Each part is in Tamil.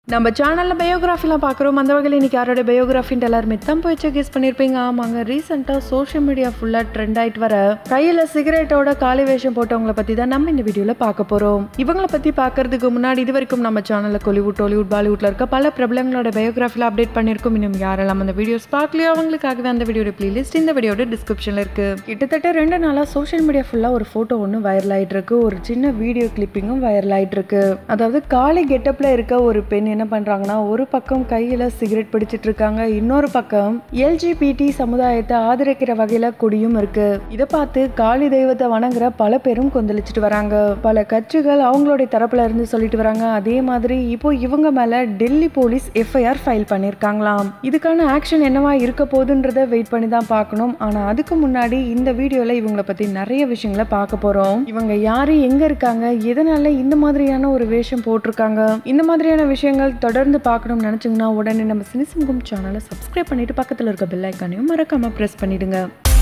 நம்ம சேனலில் பயோகிராஃபிலாம் பார்க்குறோம் அந்த வகையில் இன்னைக்கு யாரோட பயோகிராஃபின்ட்டு எல்லாருமே தம் போய் கெஸ் பண்ணியிருப்பீங்க ஆமாங்க ரீசெண்டாக சோஷியல் மீடியா ஃபுல்லாக ட்ரெண்ட் ஆயிட்டு வர கையில் சிகரெட்டோட காலி வேஷம் போட்டவங்கள பற்றி தான் நம்ம இந்த வீடியோவில் பார்க்க போகிறோம் இவங்களை பற்றி பார்க்கறதுக்கு முன்னாடி இது வரைக்கும் நம்ம சேனலில் கோலிவுட் ஹாலிவுட் பாலிவுட்ல இருக்க பல பிரபலங்களோட பயோகிராஃபியில் அப்டேட் பண்ணியிருக்கோம் இன்னும் யாரெல்லாம் அந்த வீடியோஸ் பார்க்கலையோ அவங்களுக்காகவே அந்த வீடியோட பிளேலிஸ்ட் இந்த வீடியோட டிஸ்கிரிப்ஷனில் இருக்குது கிட்டத்தட்ட ரெண்டு நாளாக சோஷியல் மீடியா ஃபுல்லாக ஒரு ஃபோட்டோ ஒன்று வைரல் ஆயிட்டு இருக்கு ஒரு சின்ன வீடியோ கிளிப்பிங்கும் வைரல் ஆயிட்டு இருக்கு அதாவது காலி கெட்டப்பில் இருக்க ஒரு பெண் என்ன பண்றாங்கன்னா ஒரு பக்கம் கையில சிகரெட் பிடிச்சிட்டு இருக்காங்க இன்னொரு பக்கம் எல்ஜிபிடி சமுதாயத்தை ஆதரிக்கிற வகையில கொடியும் இருக்கு இதை பார்த்து காளி தெய்வத்தை வணங்குற பல பேரும் கொந்தளிச்சிட்டு வராங்க பல கட்சிகள் அவங்களுடைய தரப்புல இருந்து சொல்லிட்டு வராங்க அதே மாதிரி இப்போ இவங்க மேல டெல்லி போலீஸ் எஃப்ஐஆர் ஃபைல் பண்ணிருக்காங்களாம் இதுக்கான ஆக்ஷன் என்னவா இருக்க போகுதுன்றத வெயிட் பண்ணி தான் பார்க்கணும் ஆனா அதுக்கு முன்னாடி இந்த வீடியோல இவங்கள பத்தி நிறைய விஷயங்களை பார்க்க போறோம் இவங்க யாரு எங்க இருக்காங்க எதனால இந்த மாதிரியான ஒரு வேஷம் போட்டிருக்காங்க இந்த மாதிரியான விஷயங்கள் தொடர்ந்து பார்க்கணும்னு நினைச்சீங்கன்னா உடனே நம்ம சினிசம்கும் சேனலை சப்ஸ்கிரைப் பண்ணிட்டு பக்கத்துல இருக்க பெல் ஐக்கானையும் மறக்காம பிரஸ் பண்ணிடுங்க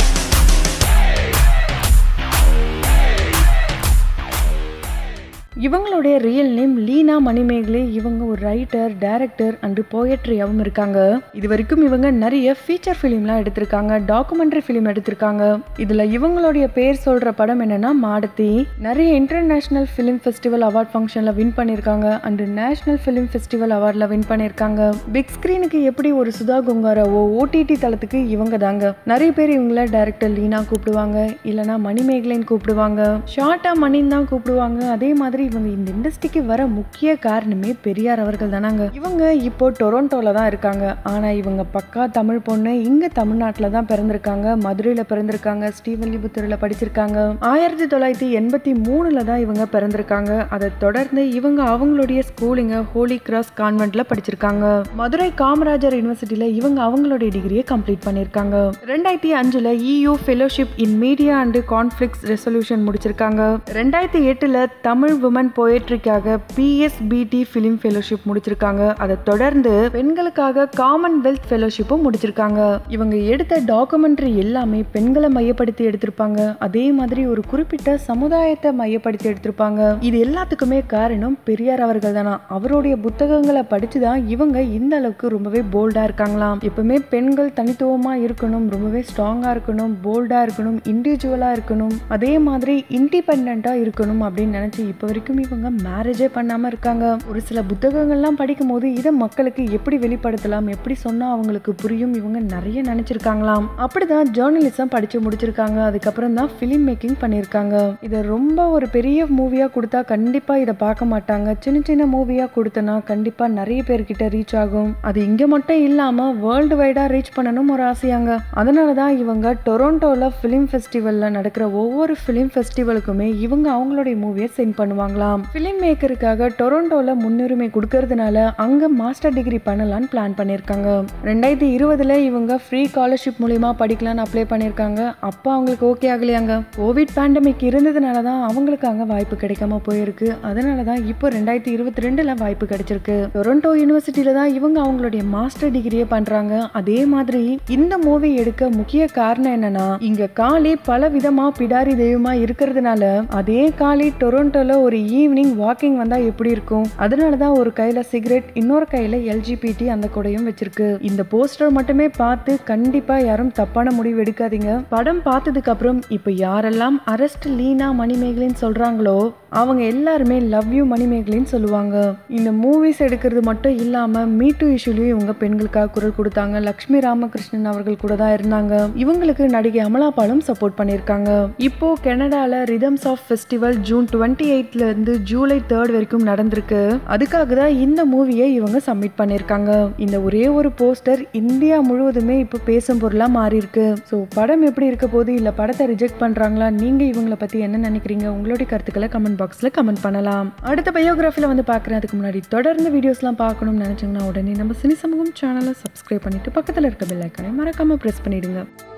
இவங்களுடைய ரியல் நேம் லீனா மணிமேகலை இவங்க ஒரு ரைட்டர் டைரக்டர் அண்டு போயட்ரியாவும் இருக்காங்க இது வரைக்கும் இவங்க நிறைய ஃபீச்சர் ஃபிலிம்லாம் எடுத்திருக்காங்க டாக்குமெண்ட்ரி ஃபிலிம் எடுத்திருக்காங்க இதுல இவங்களுடைய பேர் சொல்ற படம் என்னன்னா மாடத்தி நிறைய இன்டர்நேஷனல் ஃபிலிம் ஃபெஸ்டிவல் அவார்ட் ஃபங்க்ஷன்ல வின் பண்ணியிருக்காங்க அண்டு நேஷனல் ஃபிலிம் ஃபெஸ்டிவல் அவார்ட்ல வின் பண்ணியிருக்காங்க பிக் ஸ்கிரீனுக்கு எப்படி ஒரு சுதா குங்காராவோ ஓடிடி தளத்துக்கு இவங்க தாங்க நிறைய பேர் இவங்கள டைரக்டர் லீனா கூப்பிடுவாங்க இல்லனா மணிமேகலைன்னு கூப்பிடுவாங்க ஷார்ட்டா மணின்னு தான் கூப்பிடுவாங்க அதே மாதிரி இவங்க இந்த இண்டஸ்ட்ரிக்கு வர முக்கிய காரணமே பெரியார் அவர்கள் தானாங்க இவங்க இப்போ டொரண்டோல தான் இருக்காங்க ஆனா இவங்க பக்கா தமிழ் பொண்ணு இங்க தமிழ்நாட்டில் தான் பிறந்திருக்காங்க மதுரையில பிறந்திருக்காங்க ஸ்ரீவல்லிபுத்தூர்ல படிச்சிருக்காங்க ஆயிரத்தி தொள்ளாயிரத்தி எண்பத்தி மூணுல தான் இவங்க பிறந்திருக்காங்க அதை தொடர்ந்து இவங்க அவங்களுடைய ஸ்கூலிங்க ஹோலி கிராஸ் கான்வென்ட்ல படிச்சிருக்காங்க மதுரை காமராஜர் யூனிவர்சிட்டியில இவங்க அவங்களுடைய டிகிரியை கம்ப்ளீட் பண்ணியிருக்காங்க ரெண்டாயிரத்தி அஞ்சுல EU fellowship in media and conflicts resolution முடிச்சிருக்காங்க ரெண்டாயிரத்தி எட்டுல தமிழ் உமன் போயட்ரிக்காக பிஎஸ்பிடி ஃபிலிம் ஃபெலோஷிப் முடிச்சிருக்காங்க அதை தொடர்ந்து பெண்களுக்காக காமன்வெல்த் ஃபெலோஷிப்பும் முடிச்சிருக்காங்க இவங்க எடுத்த டாக்குமெண்ட்ரி எல்லாமே பெண்களை மையப்படுத்தி எடுத்திருப்பாங்க அதே மாதிரி ஒரு குறிப்பிட்ட சமுதாயத்தை மையப்படுத்தி எடுத்திருப்பாங்க இது எல்லாத்துக்குமே காரணம் பெரியார் அவர்கள் தானா அவருடைய புத்தகங்களை படிச்சு தான் இவங்க இந்த அளவுக்கு ரொம்பவே போல்டா இருக்காங்களாம் எப்பவுமே பெண்கள் தனித்துவமா இருக்கணும் ரொம்பவே ஸ்ட்ராங்கா இருக்கணும் போல்டா இருக்கணும் இண்டிவிஜுவலா இருக்கணும் அதே மாதிரி இண்டிபெண்டா இருக்கணும் அப்படின்னு நினைச்சு இப்போ வரைக்கும் இவங்க மேரேஜே பண்ணாம இருக்காங்க ஒரு சில புத்தகங்கள்லாம் படிக்கும் போது இதை மக்களுக்கு எப்படி வெளிப்படுத்தலாம் எப்படி சொன்னா அவங்களுக்கு புரியும் இவங்க நிறைய நினைச்சிருக்காங்களாம் அப்படிதான் ஜேர்னலிசம் படிச்சு முடிச்சிருக்காங்க அதுக்கப்புறம் தான் ஃபிலிம் மேக்கிங் பண்ணியிருக்காங்க இதை ரொம்ப ஒரு பெரிய மூவியா கொடுத்தா கண்டிப்பா இதை பார்க்க மாட்டாங்க சின்ன சின்ன மூவியா கொடுத்தனா கண்டிப்பா நிறைய பேர்கிட்ட ரீச் ஆகும் அது இங்க மட்டும் இல்லாம வேர்ல்டு வைடா ரீச் பண்ணணும் ஒரு ஆசையாங்க அதனால தான் இவங்க டொரண்டோல ஃபிலிம் ஃபெஸ்டிவல்ல நடக்கிற ஒவ்வொரு ஃபிலிம் ஃபெஸ்டிவலுக்குமே இவங்க அவங்களுடைய மூவியை சென்ட் பண்ணுவாங்களாம் ஃபிலிம் மேக்கருக்காக டொரண்டோல முன்னுரிமை கொடுக்கறதுனால அங்க மாஸ்டர் டிகிரி பண்ணலாம்னு பிளான் பண்ணியிருக்காங்க ரெண்டாயிரத்தி இருபதுல இவங்க ஃப்ரீ ஸ்காலர்ஷிப் மூலியமா படிக்கலாம்னு அப்ளை பண்ணியிருக்காங்க அப்போ அவங்களுக்கு ஓகே ஆகலையாங்க கோவிட் பேண்டமிக் இருந்ததுனால தான் அவங்களுக்கு அங்க வாய்ப்பு கிடைக்காம போயிருக்கு அதனால தான் இப்போ ரெண்டாயிரத்தி இருபத்தி ரெண்டுல வாய்ப்பு கிடைச்சிருக்கு டொரண்டோ யூனிவர்சிட்டியில தான் இவங்க அவங்களுடைய மாஸ்டர் டிகிரியே பண்றாங்க அதே மாதிரி இந்த மூவி எடுக்க முக்கிய காரணம் என்னன்னா இங்க காளி பல விதமா பிடாரி தெய்வமா இருக்கிறதுனால அதே காளி டொரண்டோல ஒரு ஈவினிங் வாக்கிங் வந்தா எப்படி இருக்கும் அதனாலதான் ஒரு கையில சிகரெட் இன்னொரு கையில எல்ஜிபிடி அந்த கூடையும் வச்சிருக்கு இந்த போஸ்டர் மட்டுமே பார்த்து கண்டிப்பா யாரும் தப்பான முடிவு எடுக்காதீங்க படம் பார்த்ததுக்கு அப்புறம் இப்ப யாரெல்லாம் அரெஸ்ட் லீனா மணிமேகலைன்னு சொல்றாங்களோ அவங்க எல்லாருமே லவ் யூ மணிமேகலைன்னு சொல்லுவாங்க இந்த மூவிஸ் எடுக்கிறது மட்டும் இல்லாம மீ டூ இஷ்யூலையும் இவங்க பெண்களுக்காக குரல் கொடுத்தாங்க லக்ஷ்மி ராமகிருஷ்ணன் அவர்கள் கூட தான் இருந்தாங்க இவங்களுக்கு நடிகை அமலாபாலும் சப்போர்ட் பண்ணியிருக்காங்க இப்போ கனடால rhythms of festival June twenty எயிட்ல இருந்து ஜூலை தேர்ட் வரைக்கும் நடந்திருக்கு அதுக்காக தான் இந்த மூவியை இவங்க சப்மிட் பண்ணியிருக்காங்க இந்த ஒரே ஒரு போஸ்டர் இந்தியா முழுவதுமே இப்போ பேசும் பொருளா மாறி இருக்கு ஸோ படம் எப்படி இருக்க போது இல்ல படத்தை ரிஜெக்ட் பண்றாங்களா நீங்க இவங்களை பத்தி என்ன நினைக்கிறீங்க உங்களுடைய கருத்துக்களை கமெண்ட் பாக்ஸ்ல கமெண்ட் பண்ணலாம் அடுத்த பயோகிராஃபில வந்து பார்க்குறேன் அதுக்கு முன்னாடி தொடர்ந்து வீடியோஸ்லாம் பார்க்கணும்னு நினைச்சீங்கன்னா உடனே நம்ம சினி சமூகம் சேனலை சப்ஸ்கிரைப் பண்ணிட்டு பக்கத்தில் இருக்க பெல் ஐக்கானை மறக்காம ப்ரெஸ் பண்ணிடுங்க